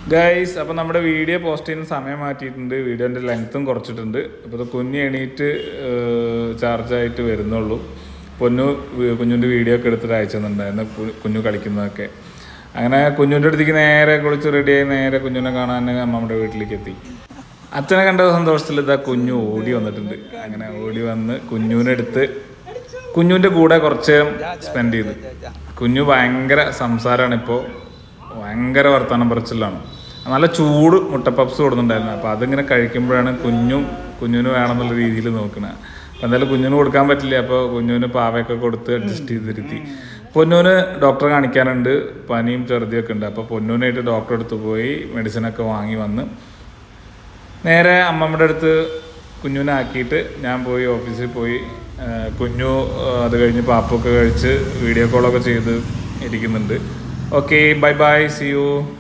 guys അപ്പോൾ നമ്മുടെ video post ചെയ്യുന്ന സമയം മാറ്റിയിട്ടുണ്ട് വീഡിയോൻ്റെ ലെങ്ത്തും കുറച്ചിട്ടുണ്ട് അപ്പോൾ ഇത് കുഞ്ഞ് എണീറ്റ് ചാർജായിട്ട് വരുന്നുള്ളൂ പൊന്നു വി- കുഞ്ഞുൻ്റെ വീഡിയോ ഒക്കെ എടുത്തിട്ട് അയച്ചെന്നുണ്ടായിരുന്നു കു- കുഞ്ഞു കളിക്കുന്നതൊക്കെ അങ്ങനെ കുഞ്ഞുൻ്റെ അടുത്തേക്ക് നേരെ കുളിച്ച് റെഡിയായി നേരെ കുഞ്ഞിനെ കാണാൻ അമ്മമ്മയുടെ വീട്ടിലേക്ക് എത്തി അച്ഛനെ കണ്ട സന്തോഷത്തിൽ ഇതാ കുഞ്ഞു ഓടി വന്നിട്ടുണ്ട് അങ്ങനെ ഓടി വന്ന് കുഞ്ഞുവിനെ എടുത്ത് കുഞ്ഞുവിൻ്റെ കൂടെ കുറച്ച് സ്പെൻഡ് ചെയ്തു കുഞ്ഞു ഭയങ്കര സംസാരമാണ് ഇപ്പോൾ ഭയങ്കര വർത്തമാനം പറച്ചിലാണ് നല്ല ചൂട് മുട്ട പപ്സ് കൊടുക്കുന്നുണ്ടായിരുന്നു അപ്പോൾ അതിങ്ങനെ കഴിക്കുമ്പോഴാണ് കുഞ്ഞും കുഞ്ഞിന് വേണമെന്നുള്ള രീതിയിൽ നോക്കണത് അപ്പോൾ എന്തായാലും കുഞ്ഞിന് കൊടുക്കാൻ പറ്റില്ല അപ്പോൾ കുഞ്ഞുവിന് പാവയൊക്കെ കൊടുത്ത് അഡ്ജസ്റ്റ് ചെയ്തിരുത്തി പൊന്നൂന് ഡോക്ടറെ കാണിക്കാനുണ്ട് പനിയും ചെറുതിയൊക്കെ ഉണ്ട് അപ്പോൾ പൊന്നൂനായിട്ട് ഡോക്ടറെ അടുത്ത് പോയി മെഡിസിനൊക്കെ വാങ്ങി വന്ന് നേരെ അമ്മമ്മയുടെ അടുത്ത് കുഞ്ഞുവിനെ ആക്കിയിട്ട് ഞാൻ പോയി ഓഫീസിൽ പോയി ആ, കുഞ്ഞു ആ, അത് കഴിഞ്ഞ് പാപ്പൊക്കെ കഴിച്ച് വീഡിയോ കോളൊക്കെ ചെയ്ത് ഇരിക്കുന്നുണ്ട് okay bye bye see U